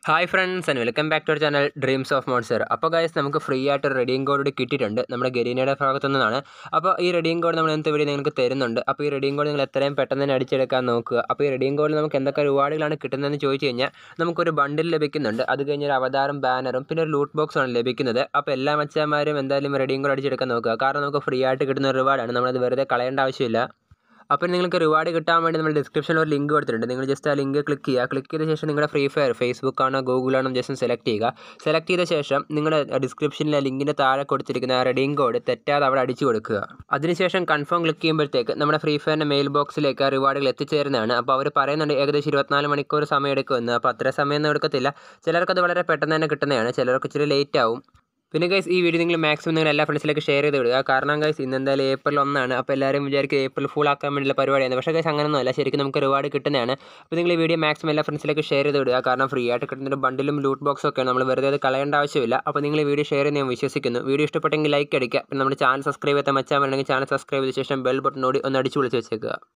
hi friends and welcome back to our channel dreams of monster അപ്പോൾ guys നമുക്ക് free ആയിട്ട് ഒരു റെഡിയും code കൂടി കിട്ടിയിട്ടുണ്ട് നമ്മുടെ ഗരീനയുടെ ഭാഗത്തു നിന്നാണ് അപ്പോൾ ഈ റെഡിയും കോഡ് നമ്മൾ ഇന്നത്തെ വീഡിയോ നിങ്ങൾക്ക് തരുന്നുണ്ട് അപ്പോൾ ഈ റെഡിയും കോഡ് നിങ്ങൾ എത്രയും പെട്ടെന്ന് തന്നെ അടിച്ചെടുക്കാൻ നോക്കുക അപ്പോൾ ഈ റെഡിയും കോഡിൽ നമുക്ക് എന്തൊക്കെ റിവാർഡുകളാണ് കിട്ടുന്നതെന്ന് ചോദിച്ചു കഴിഞ്ഞാൽ നമുക്കൊരു ബണ്ടിൽ ലഭിക്കുന്നുണ്ട് അത് കഴിഞ്ഞ് ഒരു അവതാരം ബാനറും പിന്നെ ഒരു ലൂട്ട് ബോക്സുമാണ് ലഭിക്കുന്നത് അപ്പോൾ എല്ലാ മച്ചാന്മാരും എന്തായാലും റെഡിയും കോഡ് അടിച്ചെടുക്കാൻ നോക്കുക കാരണം നമുക്ക് ഫ്രീ ആയിട്ട് കിട്ടുന്ന ഒരു റിവാർഡാണ് നമ്മളത് വെറുതെ കളയേണ്ട ആവശ്യമില്ല അപ്പോൾ നിങ്ങൾക്ക് റിവാർഡ് കിട്ടാൻ വേണ്ടി നമ്മൾ ഡിസ്ക്രിപ്ഷനിൽ ഒരു ലിങ്ക് കൊടുത്തിട്ടുണ്ട് നിങ്ങൾ ജസ്റ്റ് ആ ലിങ്ക് ക്ലിക്ക് ചെയ്യുക ക്ലിക്ക് ചെയ്ത ശേഷം നിങ്ങളുടെ ഫ്രീ ഫയർ ഫേസ്ബുക്ക് ആണോ ഗൂഗിൾ ആണോ ജസ്റ്റ് സെലക്ട് ചെയ്യുക സെലക്ട് ചെയ്ത ശേഷം നിങ്ങളുടെ ഡിസ്ക്രിപ്ഷനിലെ ലിങ്കിൻ്റെ താഴെ കൊടുത്തിരിക്കുന്ന ആ റെഡിങ് കോഡ് തെറ്റാതെ അവിടെ അടിച്ചു കൊടുക്കുക അതിനുശേഷം കൺഫേം ക്ലിക്ക് ചെയ്യുമ്പോഴത്തേക്ക് നമ്മുടെ ഫ്രീ ഫയറിൻ്റെ മെയിൽ ബോക്സിലേക്ക് ആ റിവാർഡുകൾ എത്തിച്ചേരുന്നതാണ് അപ്പോൾ അവർ പറയുന്നുണ്ട് ഏകദേശം ഇരുപത്തിനാല് മണിക്കൂർ സമയം എടുക്കുമെന്ന് അപ്പോൾ അത്ര സമയമൊന്നും എടുക്കത്തില്ല ചിലർക്കത് വളരെ പെട്ടെന്ന് തന്നെ കിട്ടുന്നതാണ് ചിലർക്ക് ഇച്ചിരി ലേറ്റ് ആവും പിന്നെ ഗൈസ് ഈ വീഡിയോ നിങ്ങൾ മാക്സിമം നിങ്ങൾ എല്ലാ ഫ്രണ്ട്സിലേക്ക് ഷെയർ ചെയ്ത് വിടുക കാരണം ഗൈസ് ഇന്ന് എന്തായാലും ഏപ്രിൽ ഒന്നാണ് അപ്പോൾ എല്ലാവരും വിചാരിക്കും ഏപ്രിൽ ഫുൾ ആക്കാൻ വേണ്ടിയുള്ള പരിപാടിയാണ് പക്ഷേ ഗൈസ് അങ്ങനെയൊന്നുമല്ല ശരിക്കും നമുക്ക് റിവാർഡ് കിട്ടുന്നതാണ് അപ്പോൾ നിങ്ങൾ ഈ വീഡിയോ മാക്സിമം എല്ലാ ഫ്രണ്ട്സിലേക്ക് ഷെയർ ചെയ്ത് വിടുക കാരണം ഫ്രീ ആയിട്ട് കിട്ടുന്ന ഒരു ബണ്ടിലും ലൂട്ട് ബോക്സും ഒക്കെ നമ്മൾ വെറുതെ അത് കളയേണ്ട ആവശ്യമില്ല അപ്പോൾ നിങ്ങൾ ഈ വീഡിയോ ഷെയർ ചെയ്യുന്ന ഞാൻ വിശ്വസിക്കുന്നു വീഡിയോ ഇഷ്ടപ്പെട്ടെങ്കിൽ ലൈക്ക് അടിക്കുക പിന്നെ നമ്മുടെ ചാനൽ സബ്സ്ക്രൈബ് ചെയ്യാൻ മച്ചാൻ വേണമെങ്കിൽ ചാനൽ സബ്സ്ക്രൈബ് ചെയ്ത ശേഷം ബെൽ ബട്ടൺ ഓടി ഒന്ന് അടിച്ച് വിളിച്ച് വെച്ചേക്കുക